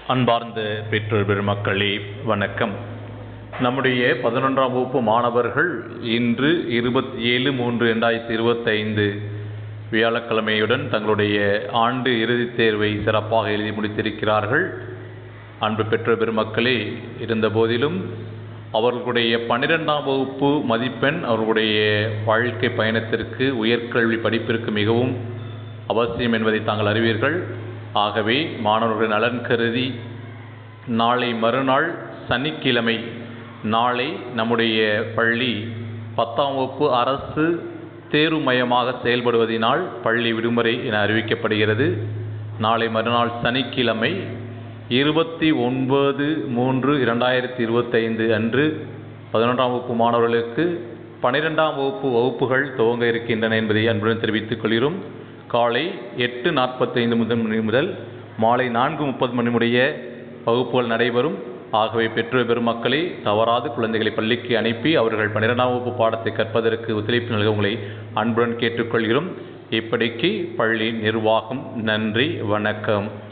அன்பார்ந்த பெற்றோர் பெருமக்களே வணக்கம் நம்முடைய பதினொன்றாம் வகுப்பு மாணவர்கள் இன்று இருபத்தி ஏழு மூன்று ரெண்டாயிரத்தி இருபத்தைந்து வியாழக்கிழமையுடன் தங்களுடைய ஆண்டு இறுதித் தேர்வை சிறப்பாக எழுதி முடித்திருக்கிறார்கள் அன்பு பெற்றோர் பெருமக்களே இருந்தபோதிலும் அவர்களுடைய பன்னிரெண்டாம் வகுப்பு மதிப்பெண் அவர்களுடைய வாழ்க்கை பயணத்திற்கு உயர்கல்வி படிப்பிற்கு மிகவும் அவசியம் என்பதை தாங்கள் அறிவீர்கள் ஆகவே மாணவர்கள் நலன் கருதி நாளை மறுநாள் சனிக்கிழமை நாளை நம்முடைய பள்ளி பத்தாம் வகுப்பு அரசு தேர்வு மையமாக செயல்படுவதினால் பள்ளி விடுமுறை என அறிவிக்கப்படுகிறது நாளை மறுநாள் சனிக்கிழமை இருபத்தி ஒன்பது மூன்று இரண்டாயிரத்தி இருபத்தைந்து அன்று பதினொன்றாம் வகுப்பு மாணவர்களுக்கு பன்னிரெண்டாம் வகுப்பு வகுப்புகள் துவங்க இருக்கின்றன என்பதை அன்புடன் தெரிவித்துக் கொள்கிறோம் காலை எட்டு நாற்பத்தைந்து முதல் மணி முதல் மாலை நான்கு முப்பது மணி முடிய வகுப்புகள் நடைபெறும் ஆகவே பெற்றோர் பெருமக்களே தவறாது குழந்தைகளை பள்ளிக்கு அனுப்பி அவர்கள் பன்னிரெண்டாம் வகுப்பு பாடத்தை கற்பதற்கு ஒத்துழைப்பு நல்க உங்களை அன்புடன் கேட்டுக்கொள்கிறோம் இப்படிக்கு பள்ளி நிர்வாகம் நன்றி வணக்கம்